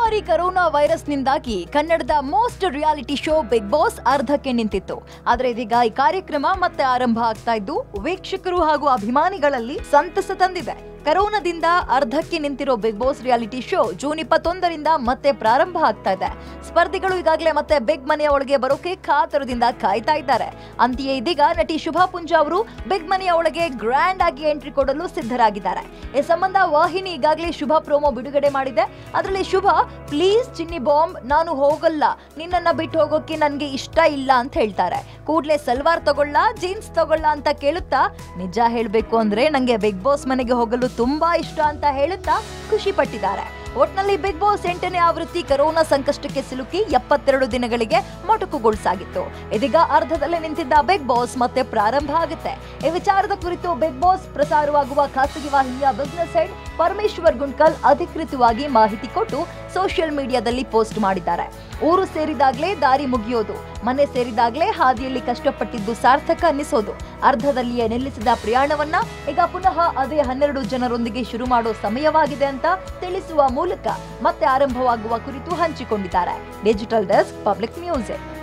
ಮಹಾಮಾರಿ ಕರೋನಾ ವೈರಸ್ನಿಂದಾಗಿ ಕನ್ನಡದ most reality show Bigg Boss ಅರ್ಧಕ್ಕೆ ನಿಂತಿತ್ತು ಆದ್ರೆ ಇದೀಗ ಈ ಕಾರ್ಯಕ್ರಮ ಮತ್ತೆ ಆರಂಭ ಆಗ್ತಾ ಇದ್ದು ವೀಕ್ಷಕರು ಹಾಗೂ ಅಭಿಮಾನಿಗಳಲ್ಲಿ ಸಂತಸ ತಂದಿದೆ ಕರೋನಾದಿಂದ ಅರ್ಧಕ್ಕೆ ನಿಂತಿರೋ Bigg Boss reality show June ಇಪ್ಪತ್ತೊಂದರಿಂದ ಮತ್ತೆ ಪ್ರಾರಂಭ ಆಗ್ತಾ ಇದೆ ಸ್ಪರ್ಧಿಗಳು ಈಗಾಗಲೇ ಮತ್ತೆ ಬಿಗ್ ಮನೆಯ ಒಳಗೆ ಬರೋಕೆ ಕಾತರದಿಂದ ಕಾಯ್ತಾ ಇದ್ದಾರೆ ಅಂತೆಯೇ ಇದೀಗ ನಟಿ ಶುಭಾ ಪುಂಜ ಅವರು ಬಿಗ್ ಮನೆಯ ಒಳಗೆ ಗ್ರ್ಯಾಂಡ್ ಆಗಿ ಎಂಟ್ರಿ ಕೊಡಲು ಸಿದ್ಧರಾಗಿದ್ದಾರೆ ಈ ಸಂಬಂಧ ವಾಹಿನಿ ಈಗಾಗಲೇ ಶುಭ ಪ್ರೋಮೋ ಬಿಡುಗಡೆ ಮಾಡಿದೆ ಅದರಲ್ಲಿ ಶುಭ ಪ್ಲೀಸ್ ಚಿನ್ನಿ ಬಾಂಬ್ ನಾನು ಹೋಗಲ್ಲ ನಿನ್ನನ್ನ ಬಿಟ್ಟು ಹೋಗೋಕೆ ನನ್ಗೆ ಇಷ್ಟ ಇಲ್ಲ ಅಂತ ಹೇಳ್ತಾರೆ ಕೂಡ್ಲೆ ಸಲ್ವಾರ್ ತಗೊಳ್ಳ ಜೀನ್ಸ್ ತಗೊಳ್ಳ ಅಂತ ಕೇಳುತ್ತಾ ನಿಜ ಹೇಳ್ಬೇಕು ಅಂದ್ರೆ ನಂಗೆ ಬಿಗ್ ಬಾಸ್ ಮನೆಗೆ ಹೋಗಲು ತುಂಬಾ ಇಷ್ಟ ಅಂತ ಹೇಳುತ್ತಾ ಖುಷಿ ಪಟ್ಟಿದ್ದಾರೆ ಒಟ್ನಲ್ಲಿ ಬಿಗ್ ಬಾಸ್ ಎಂಟನೇ ಆವೃತ್ತಿ ಕರೋನಾ ಸಂಕಷ್ಟಕ್ಕೆ ಸಿಲುಕಿ ಎಪ್ಪತ್ತೆರಡು ದಿನಗಳಿಗೆ ಮೊಟಕುಗೊಳಿಸಾಗಿತ್ತು ಇದೀಗ ಅರ್ಧದಲ್ಲೇ ನಿಂತಿದ್ದ ಬಿಗ್ ಬಾಸ್ ಮತ್ತೆ ಪ್ರಾರಂಭ ಆಗುತ್ತೆ ಈ ವಿಚಾರದ ಕುರಿತು ಬಿಗ್ ಬಾಸ್ ಪ್ರಸಾರವಾಗುವ ಖಾಸಗಿ ವಾಹಿನಿಯ ಬಿಸ್ನೆಸ್ ಹೆಡ್ ಪರಮೇಶ್ವರ್ ಗುಂಡ್ಕಲ್ ಅಧಿಕೃತವಾಗಿ ಮಾಹಿತಿ ಕೊಟ್ಟು ಸೋಷಿಯಲ್ ಮೀಡಿಯಾದಲ್ಲಿ ಪೋಸ್ಟ್ ಮಾಡಿದ್ದಾರೆ ಊರು ಸೇರಿದಾಗ್ಲೇ ದಾರಿ ಮುಗಿಯೋದು ಮನೆ ಸೇರಿದಾಗ್ಲೇ ಹಾದಿಯಲ್ಲಿ ಕಷ್ಟಪಟ್ಟಿದ್ದು ಸಾರ್ಥಕ ಅನ್ನಿಸೋದು ಅರ್ಧದಲ್ಲಿಯೇ ನಿಲ್ಲಿಸಿದ ಪ್ರಯಾಣವನ್ನ ಈಗ ಪುನಃ ಅದೇ ಹನ್ನೆರಡು ಜನರೊಂದಿಗೆ ಶುರು ಮಾಡೋ ಸಮಯವಾಗಿದೆ ಅಂತ ತಿಳಿಸುವ ಮೂಲಕ ಮತ್ತೆ ಆರಂಭವಾಗುವ ಕುರಿತು ಹಂಚಿಕೊಂಡಿದ್ದಾರೆ ಡಿಜಿಟಲ್ ಡೆಸ್ಕ್ ಪಬ್ಲಿಕ್ ಮ್ಯೂಸಿಕ್